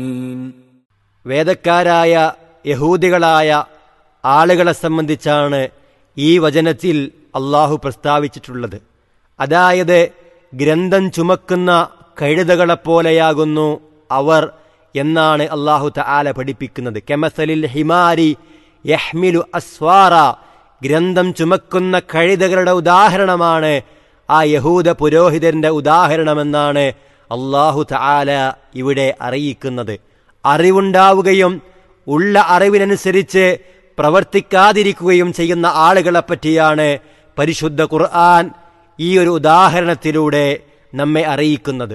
വേദക്കാരായ യഹൂദികളായ ആളുകളെ സംബന്ധിച്ചാണ് ഈ വചനത്തിൽ അള്ളാഹു പ്രസ്താവിച്ചിട്ടുള്ളത് അതായത് ഗ്രന്ഥം ചുമക്കുന്ന കഴുതകളെപ്പോലെയാകുന്നു അവർ എന്നാണ് അള്ളാഹു തആല പഠിപ്പിക്കുന്നത് കെമസലിൽ ഹിമാരി യഹ്മിലു അസ്വാറ ഗ്രന്ഥം ചുമക്കുന്ന കഴുതകളുടെ ഉദാഹരണമാണ് ആ യഹൂദ പുരോഹിതന്റെ ഉദാഹരണമെന്നാണ് അള്ളാഹു തആല ഇവിടെ അറിയിക്കുന്നത് അറിവുണ്ടാവുകയും ഉള്ള അറിവിനനുസരിച്ച് പ്രവർത്തിക്കാതിരിക്കുകയും ചെയ്യുന്ന ആളുകളെ പറ്റിയാണ് പരിശുദ്ധ ഖുർആൻ ഈ ഒരു ഉദാഹരണത്തിലൂടെ നമ്മെ അറിയിക്കുന്നത്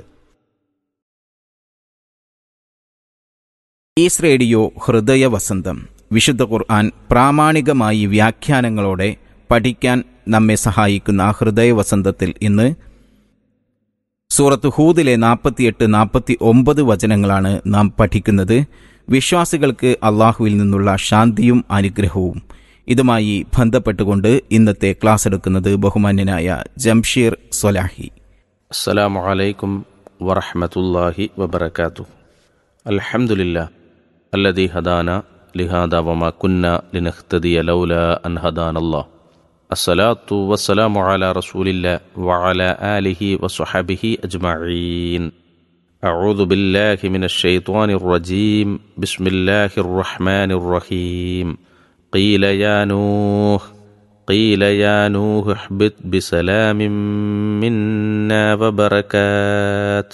ഈസ് റേഡിയോ ഹൃദയ വസന്തം വിശുദ്ധ ഖുർആൻ പ്രാമാണികമായി വ്യാഖ്യാനങ്ങളോടെ പഠിക്കാൻ നമ്മെ സഹായിക്കുന്ന ആ ഹൃദയ വസന്തത്തിൽ ഇന്ന് സൂറത്ത് ഹൂദിലെ നാൽപ്പത്തിയെട്ട് നാൽപ്പത്തി ഒമ്പത് വചനങ്ങളാണ് നാം പഠിക്കുന്നത് വിശ്വാസികൾക്ക് അള്ളാഹുവിൽ നിന്നുള്ള ശാന്തിയും അനുഗ്രഹവും ഇതുമായി ബന്ധപ്പെട്ടുകൊണ്ട് ഇന്നത്തെ ക്ലാസ് എടുക്കുന്നത് ബഹുമാന്യനായ ജംഷീർ സൊലാഹി السلام عليكم ورحمة الله وبركاته الحمد لله الذي هدانا لهذا وما كنا لنهتدي لولا أن هدانا الله الصلاة والسلام على رسول الله وعلى آله وصحبه أجمعين أعوذ بالله من الشيطان الرجيم بسم الله الرحمن الرحيم قيل يا نوح قيل يا نوح احبط بسلام منا وبركات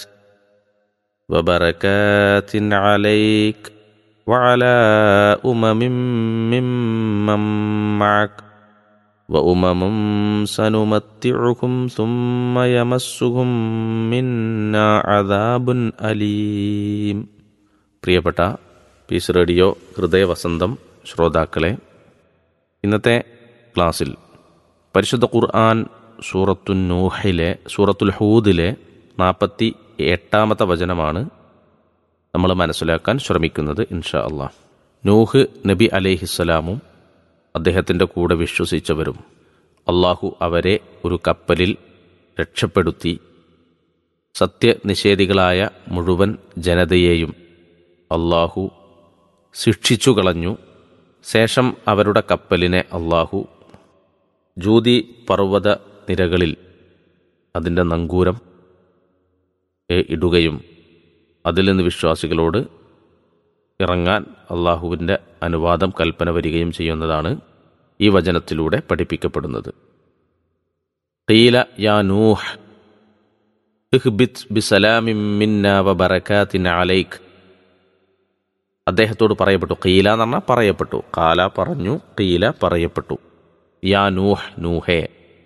وبركات عليك وعلى أمم ممن معك وأمم سنمتعهم ثم يمسهم منا عذاب أليم പ്രിയപ്പെട്ട പീസ് റേഡിയോ ഹൃദയവസന്തം ശ്രോതാക്കളെ ഇന്നത്തെ ക്ലാസ്സിൽ പരിശുദ്ധ ഖുർആൻ സൂറത്തു നൂഹിലെ സൂറത്തുൽ ഹൂദിലെ നാൽപ്പത്തി എട്ടാമത്തെ വചനമാണ് നമ്മൾ മനസ്സിലാക്കാൻ ശ്രമിക്കുന്നത് ഇൻഷാ അള്ളാഹ് നൂഹ് നബി അലേഹിസ്സലാമും അദ്ദേഹത്തിൻ്റെ കൂടെ വിശ്വസിച്ചവരും അള്ളാഹു അവരെ ഒരു കപ്പലിൽ രക്ഷപ്പെടുത്തി സത്യനിഷേധികളായ മുഴുവൻ ജനതയെയും അള്ളാഹു ശിക്ഷിച്ചു കളഞ്ഞു ശേഷം അവരുടെ കപ്പലിനെ അള്ളാഹു ജൂതി പർവ്വത നിരകളിൽ അതിൻ്റെ നങ്കൂരം ഇടുകയും അതിൽ നിന്ന് വിശ്വാസികളോട് ഇറങ്ങാൻ അള്ളാഹുവിൻ്റെ അനുവാദം കൽപ്പന വരികയും ചെയ്യുന്നതാണ് ഈ വചനത്തിലൂടെ പഠിപ്പിക്കപ്പെടുന്നത് ഖീല യാ നൂഹ് ഇഹ്ബിത് ബിസലാമിൻ മിന്ന വ ബറകാത്തിൻ അലൈക് അദ്ദേഹത്തോട് പറയപ്പെട്ടു ഖീല എന്ന് പറഞ്ഞാൽ പറയപ്പെട്ടു കാല പറഞ്ഞു ഖീല പറയപ്പെട്ടു യാ നൂഹ് നൂഹേ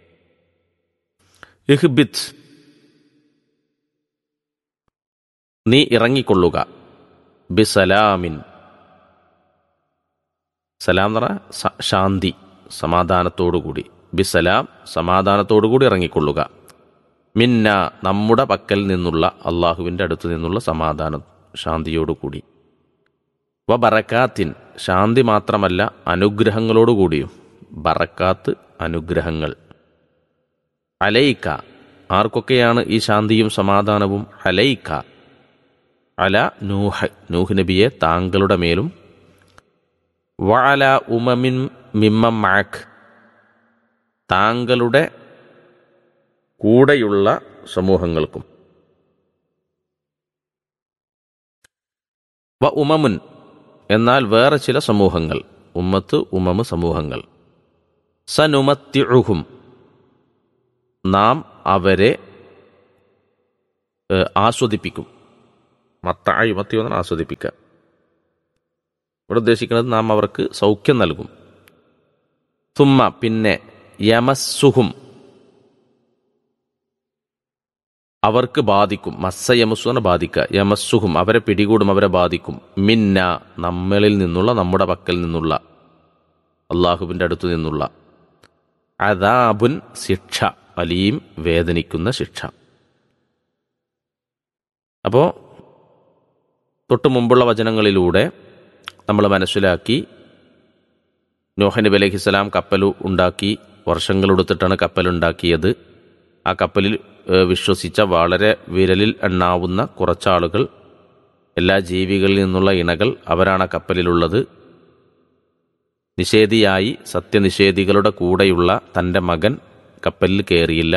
ഇഹ്ബിത് നീ ഇറങ്ങിക്കൊള്ളുക ബിസലാമിൻ സലാം എന്ന് പറഞ്ഞാൽ ശാന്തി സമാധാനത്തോടുകൂടി ബിസലാം സമാധാനത്തോടുകൂടി ഇറങ്ങിക്കൊള്ളുക മിന്ന നമ്മുടെ പക്കൽ നിന്നുള്ള അള്ളാഹുവിൻ്റെ അടുത്ത് നിന്നുള്ള സമാധാനം ശാന്തിയോടുകൂടി വ ബറക്കാത്തിൻ ശാന്തി മാത്രമല്ല അനുഗ്രഹങ്ങളോടുകൂടിയും ബറക്കാത്ത് അനുഗ്രഹങ്ങൾ അലൈക്ക ആർക്കൊക്കെയാണ് ഈ ശാന്തിയും സമാധാനവും അലൈക്ക അല നൂഹ് നൂഹ് നബിയെ താങ്കളുടെ മേലും വഅല ഉമമിൻ മിമ്മ മാക് താങ്കളുടെ കൂടെയുള്ള സമൂഹങ്ങൾക്കും വ ഉമമുൻ എന്നാൽ വേറെ ചില സമൂഹങ്ങൾ ഉമ്മത്ത് ഉമമ് സമൂഹങ്ങൾ സനുമത്തിഴുഹും നാം അവരെ ആസ്വദിപ്പിക്കും മത്തായി മത്തി ഒന്നാണ് ആസ്വദിപ്പിക്കുക ഇവിടെ ഉദ്ദേശിക്കുന്നത് നാം അവർക്ക് സൗഖ്യം നൽകും തുമ്മ പിന്നെ യമസ്സുഹും അവർക്ക് ബാധിക്കും മസ്സ യമസ്സുനെ ബാധിക്കുക യമസ്സുഹും അവരെ പിടികൂടും അവരെ ബാധിക്കും മിന്ന നമ്മളിൽ നിന്നുള്ള നമ്മുടെ പക്കൽ നിന്നുള്ള അള്ളാഹുവിൻ്റെ അടുത്തു നിന്നുള്ള അദാബുൻ ശിക്ഷ അലീം വേദനിക്കുന്ന ശിക്ഷ അപ്പോൾ തൊട്ട് മുമ്പുള്ള വചനങ്ങളിലൂടെ നമ്മൾ മനസ്സിലാക്കി നോഹ നബി അലഹിസ്സലാം കപ്പൽ ഉണ്ടാക്കി വർഷങ്ങളെടുത്തിട്ടാണ് കപ്പലുണ്ടാക്കിയത് ആ കപ്പലിൽ ഏഹ്, വിശ്വസിച്ച വളരെ വിരലിൽ എണ്ണാവുന്ന കുറച്ചാളുകൾ എല്ലാ ജീവികളിൽ നിന്നുള്ള ഇണകൾ അവരാണ് ആ കപ്പലിലുള്ളത് നിഷേധിയായി സത്യനിഷേധികളുടെ കൂടെയുള്ള തൻ്റെ മകൻ കപ്പലിൽ കയറിയില്ല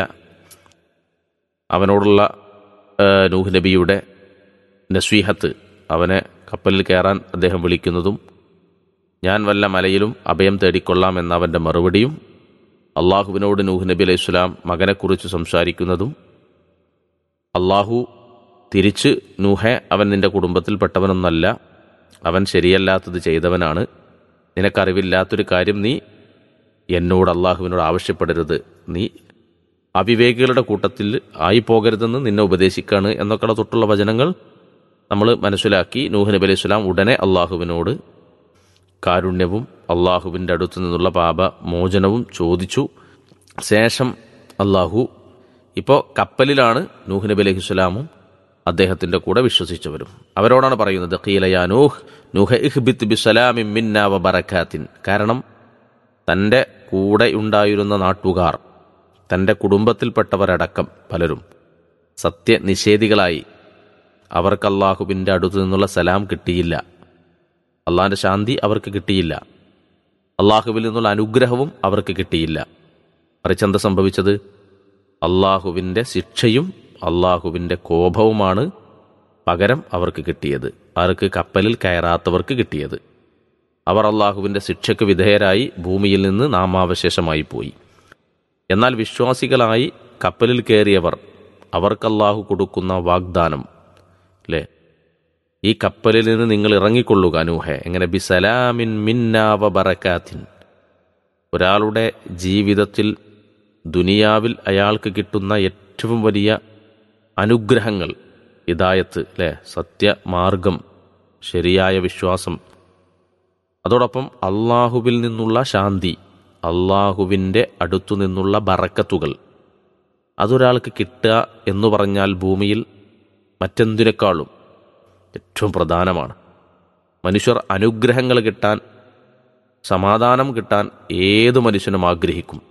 അവനോടുള്ള ആ, നൂഹ് നബിയുടെ നസ്വീഹത്ത് അവനെ കപ്പലിൽ കയറാൻ അദ്ദേഹം വിളിക്കുന്നതും ഞാൻ വല്ല മലയിലും അഭയം തേടിക്കൊള്ളാം എന്ന അവൻ്റെ മറുപടിയും അള്ളാഹുവിനോട് നൂഹ് നബി അലൈഹി സ്വലാം മകനെക്കുറിച്ച് സംസാരിക്കുന്നതും അള്ളാഹു തിരിച്ച് നൂഹെ അവൻ നിന്റെ കുടുംബത്തിൽപ്പെട്ടവനൊന്നല്ല അവൻ ശരിയല്ലാത്തത് ചെയ്തവനാണ് നിനക്കറിവില്ലാത്തൊരു കാര്യം നീ എന്നോട് അള്ളാഹുവിനോട് ആവശ്യപ്പെടരുത് നീ അവിവേകികളുടെ കൂട്ടത്തിൽ ആയി പോകരുതെന്ന് നിന്നെ ഉപദേശിക്കാണ് എന്നൊക്കെയുള്ള തൊട്ടുള്ള വചനങ്ങൾ നമ്മൾ മനസ്സിലാക്കി നൂഹ് നബി അലൈഹി സ്വലാം ഉടനെ അള്ളാഹുവിനോട് കാരുണ്യവും അള്ളാഹുവിൻ്റെ അടുത്തു നിന്നുള്ള പാപ മോചനവും ചോദിച്ചു ശേഷം അള്ളാഹു ഇപ്പോൾ കപ്പലിലാണ് നൂഹ് നബി അലൈഹി സ്വലാമും അദ്ദേഹത്തിൻ്റെ കൂടെ വിശ്വസിച്ചവരും അവരോടാണ് പറയുന്നത് ഖീലയാ നൂഹ് നൂഹ ഇഹ്ബിത്ത് ബിസലാമിൻ മിന്ന വ ബറക്കാത്തിൻ കാരണം തൻ്റെ കൂടെ ഉണ്ടായിരുന്ന നാട്ടുകാർ തൻ്റെ കുടുംബത്തിൽപ്പെട്ടവരടക്കം പലരും സത്യനിഷേധികളായി അവർക്ക് അള്ളാഹുവിൻ്റെ അടുത്തു നിന്നുള്ള സലാം കിട്ടിയില്ല അള്ളാഹിൻ്റെ ശാന്തി അവർക്ക് കിട്ടിയില്ല അള്ളാഹുവിൽ നിന്നുള്ള അനുഗ്രഹവും അവർക്ക് കിട്ടിയില്ല മറിച്ച് എന്താ സംഭവിച്ചത് അള്ളാഹുവിൻ്റെ ശിക്ഷയും അള്ളാഹുവിൻ്റെ കോപവുമാണ് പകരം അവർക്ക് കിട്ടിയത് അവർക്ക് കപ്പലിൽ കയറാത്തവർക്ക് കിട്ടിയത് അവർ അള്ളാഹുവിൻ്റെ ശിക്ഷയ്ക്ക് വിധേയരായി ഭൂമിയിൽ നിന്ന് നാമാവശേഷമായി പോയി എന്നാൽ വിശ്വാസികളായി കപ്പലിൽ കയറിയവർ അവർക്ക് അള്ളാഹു കൊടുക്കുന്ന വാഗ്ദാനം അല്ലേ ഈ കപ്പലിൽ നിന്ന് നിങ്ങൾ ഇറങ്ങിക്കൊള്ളുക നൂഹെ എങ്ങനെ ബിസലാമിൻ മിന്നാവ ബറക്കാത്തിൻ ഒരാളുടെ ജീവിതത്തിൽ ദുനിയാവിൽ അയാൾക്ക് കിട്ടുന്ന ഏറ്റവും വലിയ അനുഗ്രഹങ്ങൾ ഹിദായത്ത് അല്ലേ സത്യമാർഗം ശരിയായ വിശ്വാസം അതോടൊപ്പം അള്ളാഹുവിൽ നിന്നുള്ള ശാന്തി അള്ളാഹുവിൻ്റെ അടുത്തു നിന്നുള്ള ബറക്കത്തുകൾ അതൊരാൾക്ക് കിട്ടുക എന്ന് പറഞ്ഞാൽ ഭൂമിയിൽ മറ്റെന്തിനേക്കാളും ഏറ്റവും പ്രധാനമാണ് മനുഷ്യർ അനുഗ്രഹങ്ങൾ കിട്ടാൻ സമാധാനം കിട്ടാൻ ഏത് മനുഷ്യനും ആഗ്രഹിക്കും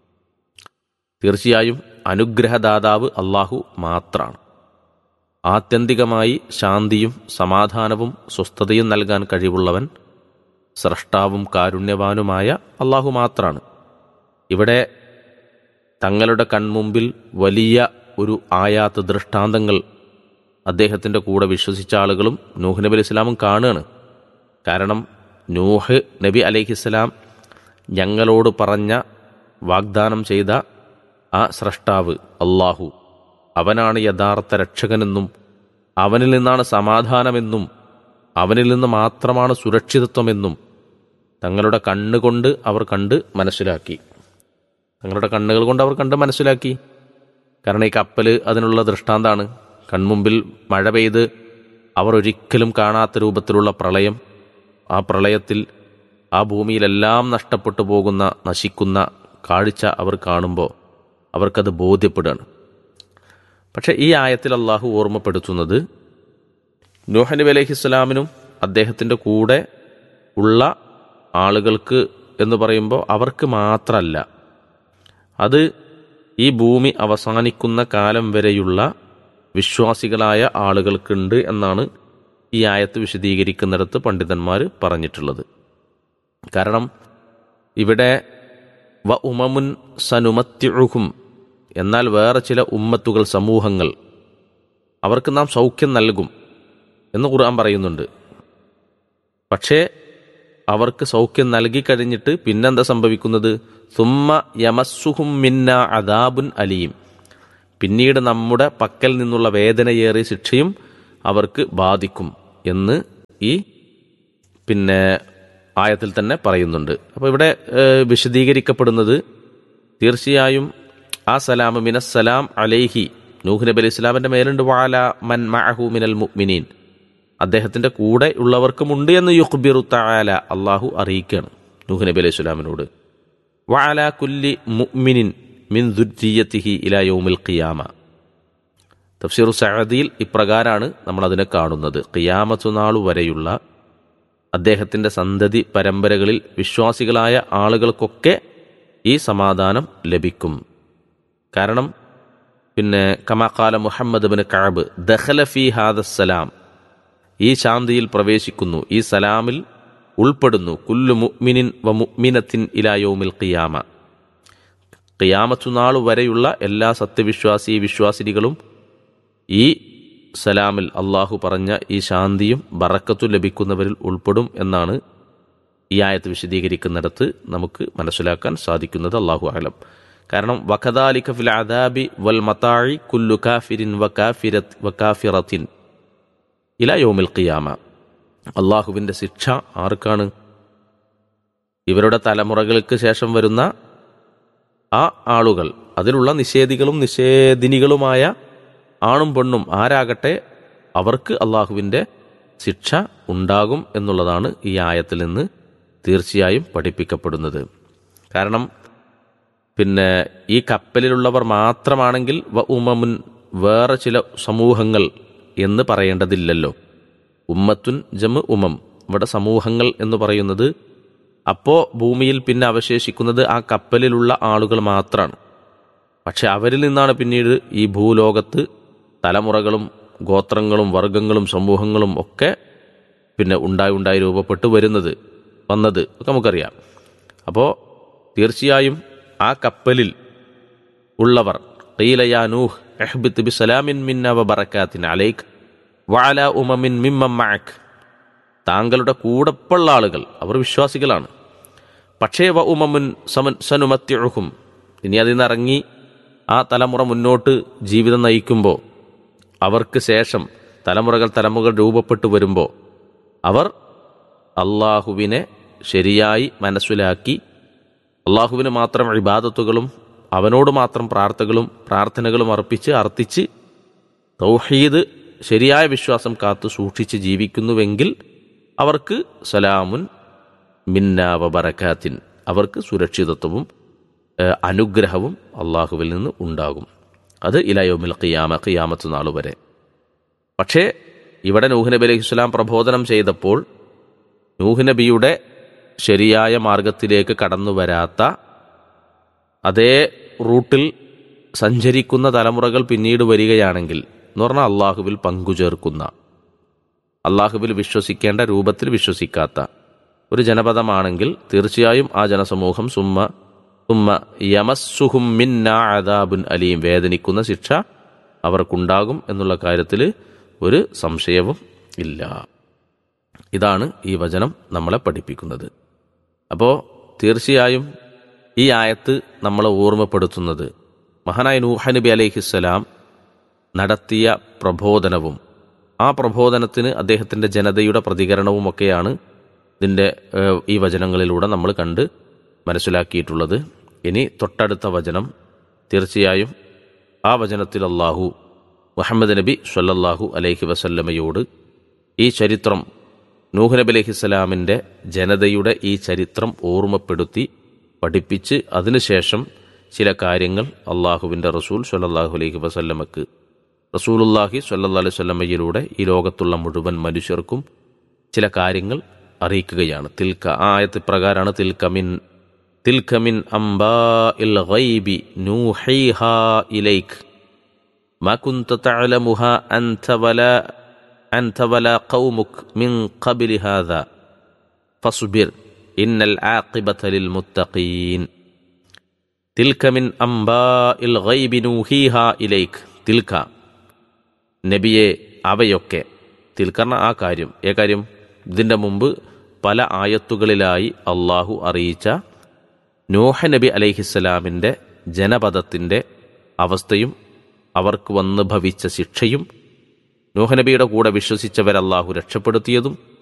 തീർച്ചയായും അനുഗ്രഹദാതാവ് അള്ളാഹു മാത്രമാണ് ആത്യന്തികമായി ശാന്തിയും സമാധാനവും സ്വസ്ഥതയും നൽകാൻ കഴിവുള്ളവൻ സ്രഷ്ടാവും കാരുണ്യവാനുമായ അള്ളാഹു മാത്രമാണ് ഇവിടെ തങ്ങളുടെ കൺമുമ്പിൽ വലിയ ഒരു ആയാത്ത ദൃഷ്ടാന്തങ്ങൾ അദ്ദേഹത്തിൻ്റെ കൂടെ വിശ്വസിച്ച ആളുകളും നൂഹ് നബി അലൈഹി സ്വലാമും കാണുകയാണ് കാരണം നൂഹ് നബി അലൈഹിസ്സലാം ഞങ്ങളോട് പറഞ്ഞ വാഗ്ദാനം ചെയ്ത ആ സ്രഷ്ടാവ് അള്ളാഹു അവനാണ് യഥാർത്ഥ രക്ഷകനെന്നും അവനിൽ നിന്നാണ് സമാധാനമെന്നും അവനിൽ നിന്ന് മാത്രമാണ് സുരക്ഷിതത്വമെന്നും തങ്ങളുടെ കണ്ണുകൊണ്ട് അവർ കണ്ട് മനസ്സിലാക്കി തങ്ങളുടെ കണ്ണുകൾ കൊണ്ട് അവർ കണ്ട് മനസ്സിലാക്കി കാരണം ഈ കപ്പൽ അതിനുള്ള ദൃഷ്ടാന്താണ് കൺമുമ്പിൽ മഴ പെയ്ത് അവർ ഒരിക്കലും കാണാത്ത രൂപത്തിലുള്ള പ്രളയം ആ പ്രളയത്തിൽ ആ ഭൂമിയിലെല്ലാം നഷ്ടപ്പെട്ടു പോകുന്ന നശിക്കുന്ന കാഴ്ച അവർ കാണുമ്പോൾ അവർക്കത് ബോധ്യപ്പെടുകയാണ് പക്ഷെ ഈ ആയത്തിൽ അള്ളാഹു ഓർമ്മപ്പെടുത്തുന്നത് നൂഹ് നബി അലൈഹി ഇസ്ലാമിനും അദ്ദേഹത്തിൻ്റെ കൂടെ ഉള്ള ആളുകൾക്ക് എന്ന് പറയുമ്പോൾ അവർക്ക് മാത്രമല്ല അത് ഈ ഭൂമി അവസാനിക്കുന്ന കാലം വരെയുള്ള വിശ്വാസികളായ ആളുകൾക്കുണ്ട് എന്നാണ് ഈ ആയത്ത് വിശദീകരിക്കുന്നിടത്ത് പണ്ഡിതന്മാർ പറഞ്ഞിട്ടുള്ളത് കാരണം ഇവിടെ വ ഉമമുൻ സനുമത്യുഹും എന്നാൽ വേറെ ചില ഉമ്മത്തുകൾ സമൂഹങ്ങൾ അവർക്ക് നാം സൗഖ്യം നൽകും എന്ന് ഖുർആൻ പറയുന്നുണ്ട് പക്ഷേ അവർക്ക് സൗഖ്യം നൽകി കഴിഞ്ഞിട്ട് പിന്നെന്താ സംഭവിക്കുന്നത് സുമ്മ യമസ്സുഹും മിന്ന അദാബുൻ അലിയും പിന്നീട് നമ്മുടെ പക്കൽ നിന്നുള്ള വേദനയേറിയ ശിക്ഷയും അവർക്ക് ബാധിക്കും എന്ന് ഈ പിന്നെ ആയത്തിൽ തന്നെ പറയുന്നുണ്ട് അപ്പോൾ ഇവിടെ ഏഹ്, വിശദീകരിക്കപ്പെടുന്നത് തീർച്ചയായും ആ സലാം മിനസ്സലാം അലൈഹി നൂഹ് നബി അലൈഹി ഇസ്ലാമിൻ്റെ മേലുണ്ട് വാല മൻ മഅഹു മിനൽ മുഅ്മിനീൻ അദ്ദേഹത്തിൻ്റെ കൂടെ ഉള്ളവർക്കുമുണ്ട് എന്ന് യുഖ്ബിറു തആല അള്ളാഹു അറിയിക്കുകയാണ് നൂഹ് നബി അലൈഹി സ്വലാമിനോട് വഅല കുല്ലി മുഅ്മിനിൻ മിൻ ദുർജിയത്തിഹി ഇലാ യൗമിൽ ഖിയാമ തഫ്സീറു സഅദിയിൽ ഇപ്രകാരമാണ് നമ്മൾ അതിനെ കാണുന്നത് ഖിയാമത്തു നാൾ വരെയുള്ള അദ്ദേഹത്തിൻ്റെ സന്തതി പരമ്പരകളിൽ വിശ്വാസികളായ ആളുകൾക്കൊക്കെ ഈ സമാധാനം ലഭിക്കും കാരണം പിന്നെ കമാക്കാല മുഹമ്മദ് ബിൻ കഅബ് ദഖല ഫി ഹാദസ്സലാം ഈ ശാന്തിയിൽ പ്രവേശിക്കുന്നു ഈ സലാമിൽ ഉൾപ്പെടുന്നു കുല്ലു മുഅ്മിനിൻ വ മുഅ്മിനത്തിൻ ഇലായോമിൽ ഖിയാമ ഖിയാമത്തു നാൾ വരെയുള്ള എല്ലാ സത്യവിശ്വാസി വിശ്വാസിനികളും ഈ സലാമിൽ അള്ളാഹു പറഞ്ഞ ഈ ശാന്തിയും ബറക്കത്തും ലഭിക്കുന്നവരിൽ ഉൾപ്പെടും എന്നാണ് ഈ ആയത്ത് വിശദീകരിക്കുന്നിടത്ത് നമുക്ക് മനസ്സിലാക്കാൻ സാധിക്കുന്നത് അള്ളാഹു ആലം കാരണം വഖദാലിക ഫിൽ അദാബി വൽ മതാഴി കുല്ലു കാഫിരിൻ വകാഫിരത് വകാഫിറത്തിൻ ഇല യോമിൽ ഖിയാമ അള്ളാഹുവിൻ്റെ ശിക്ഷ ആർക്കാണ് ഇവരുടെ തലമുറകൾക്ക് ശേഷം വരുന്ന ആ ആളുകൾ അതിലുള്ള നിഷേധികളും നിഷേധിനികളുമായ ആണും പെണ്ണും ആരാകട്ടെ അവർക്ക് അള്ളാഹുവിൻ്റെ ശിക്ഷ ഉണ്ടാകും എന്നുള്ളതാണ് ഈ ആയത്തിൽ നിന്ന് തീർച്ചയായും പഠിപ്പിക്കപ്പെടുന്നത് കാരണം പിന്നെ ഈ കപ്പലിലുള്ളവർ മാത്രമാണെങ്കിൽ വ ഉമമുൻ വേറെ ചില സമൂഹങ്ങൾ എന്ന് പറയേണ്ടതില്ലല്ലോ ഉമ്മത്തുൻ ജമ് ഉമം ഇവിടെ സമൂഹങ്ങൾ എന്ന് പറയുന്നത് അപ്പോൾ ഭൂമിയിൽ പിന്നെ അവശേഷിക്കുന്നത് ആ കപ്പലിലുള്ള ആളുകൾ മാത്രമാണ് പക്ഷെ അവരിൽ നിന്നാണ് പിന്നീട് ഈ ഭൂലോകത്ത് തലമുറകളും ഗോത്രങ്ങളും വർഗങ്ങളും സമൂഹങ്ങളും ഒക്കെ പിന്നെ ഉണ്ടായി ഉണ്ടായി രൂപപ്പെട്ട് വരുന്നത് വന്നത് ഒക്കെ നമുക്കറിയാം അപ്പോൾ തീർച്ചയായും ആ കപ്പലിൽ ഉള്ളവർ ഖീലയാ നൂഹ് എഹ്ബിത്ത് ബിസലാമിൻ മിന്ന വ ബറക്കാത്തിൻ അലൈക്ക് വഅല ഉമമിൻ മിമ്മം മഅക് താങ്കളുടെ കൂടപ്പുള്ള ആളുകൾ അവർ വിശ്വാസികളാണ് പക്ഷേ വ ഉമമുൻ സമൻ സനുമത്യഴുഹും ഇനി അതിൽ നിന്ന് ഇറങ്ങി ആ തലമുറ മുന്നോട്ട് ജീവിതം നയിക്കുമ്പോൾ അവർക്ക് ശേഷം തലമുറകൾ തലമുറകൾ രൂപപ്പെട്ടു വരുമ്പോൾ അവർ അള്ളാഹുവിനെ ശരിയായി മനസ്സിലാക്കി അള്ളാഹുവിന് മാത്രം ഇബാദത്തുകളും അവനോട് മാത്രം പ്രാർത്ഥകളും പ്രാർത്ഥനകളും അർപ്പിച്ച് അർത്ഥിച്ച് തൗഹീദ് ശരിയായ വിശ്വാസം കാത്തു സൂക്ഷിച്ച് ജീവിക്കുന്നുവെങ്കിൽ അവർക്ക് സലാമുൻ മിന്നാവ ബറക്കാത്തിൻ അവർക്ക് സുരക്ഷിതത്വവും ഏഹ്, അനുഗ്രഹവും അള്ളാഹുവിൽ നിന്ന് ഉണ്ടാകും അത് ഇലയോമിൽ ഖിയാമ ഖിയാമത്ത് നാൾ വരെ പക്ഷേ ഇവിടെ നൂഹ് നബി അലൈഹി സ്വലാം പ്രബോധനം ചെയ്തപ്പോൾ നൂഹ് നബിയുടെ ശരിയായ മാർഗത്തിലേക്ക് കടന്നു വരാത്ത അതേ റൂട്ടിൽ സഞ്ചരിക്കുന്ന തലമുറകൾ പിന്നീട് വരികയാണെങ്കിൽ എന്ന് പറഞ്ഞാൽ അള്ളാഹുവിൽ പങ്കുചേർക്കുന്ന അള്ളാഹുവിൽ വിശ്വസിക്കേണ്ട രൂപത്തിൽ വിശ്വസിക്കാത്ത ഒരു ജനപദമാണെങ്കിൽ തീർച്ചയായും ആ ജനസമൂഹം സുമ്മ സുമ്മ യമസ്സുഹും മിന്ന അദാബുൻ അലീം വേദനിക്കുന്ന ശിക്ഷ അവർക്കുണ്ടാകും എന്നുള്ള കാര്യത്തിൽ ഒരു സംശയവും ഇല്ല ഇതാണ് ഈ വചനം നമ്മളെ പഠിപ്പിക്കുന്നത് അപ്പോൾ തീർച്ചയായും ഈ ആയത്ത് നമ്മളെ ഓർമ്മപ്പെടുത്തുന്നത് മഹാനായ നൂഹ നബി അലൈഹിസ്സലാം നടത്തിയ പ്രബോധനവും ആ പ്രബോധനത്തിന് അദ്ദേഹത്തിൻ്റെ ജനതയുടെ പ്രതികരണവുമൊക്കെയാണ് ഇതിൻ്റെ ഏഹ്, ഈ വചനങ്ങളിലൂടെ നമ്മൾ കണ്ട് മനസ്സിലാക്കിയിട്ടുള്ളത് ഇനി തൊട്ടടുത്ത വചനം തീർച്ചയായും ആ വചനത്തിൽ അള്ളാഹു മുഹമ്മദ് നബി സ്വല്ലല്ലാഹു അലൈഹി വസല്ലമയോട് ഈ ചരിത്രം നൂഹ് നബി അലൈഹിസ്സലാമിൻ്റെ ജനതയുടെ ഈ ചരിത്രം ഓർമ്മപ്പെടുത്തി പഠിപ്പിച്ച് അതിനുശേഷം ചില കാര്യങ്ങൾ അള്ളാഹുവിൻ്റെ റസൂൽ സ്വല്ലല്ലാഹു അലൈഹി വസല്ലമക്ക് റസൂലുല്ലാഹി സ്വല്ലല്ലാഹു അലൈഹി വസല്ലമയിലൂടെ ഈ ലോകത്തുള്ള മുഴുവൻ മനുഷ്യർക്കും ചില കാര്യങ്ങൾ അറിയിക്കുകയാണ് തിൽക്ക ആ ആയത്ത് പ്രകാരമാണ് തിൽക്കമിൻ തിൽക്കമിൻ അംബാ ഇൽ ഗൈബി നൂഹൈഹാ ഇലൈക്ക് ما كنت تعلمها أنت ولا أنت ولا قومك من قبل هذا فاصبر إن العاقبة للمتقين تلك من أنباء الغيب نوحيها إليك تلك നബിയെ അവയൊക്കെ തിൽക്കർണ ആ കാര്യം ഏ കാര്യം ഇതിൻ്റെ മുമ്പ് പല ആയത്തുകളിലായി അള്ളാഹു അറിയിച്ച നോഹ നബി അലൈഹിസ്സലാമിൻ്റെ ജനപദത്തിൻ്റെ അവസ്ഥയും അവർക്ക് വന്ന് ഭവിച്ച ശിക്ഷയും നോഹനബിയുടെ കൂടെ വിശ്വസിച്ചവരെ അള്ളാഹു രക്ഷപ്പെടുത്തിയതും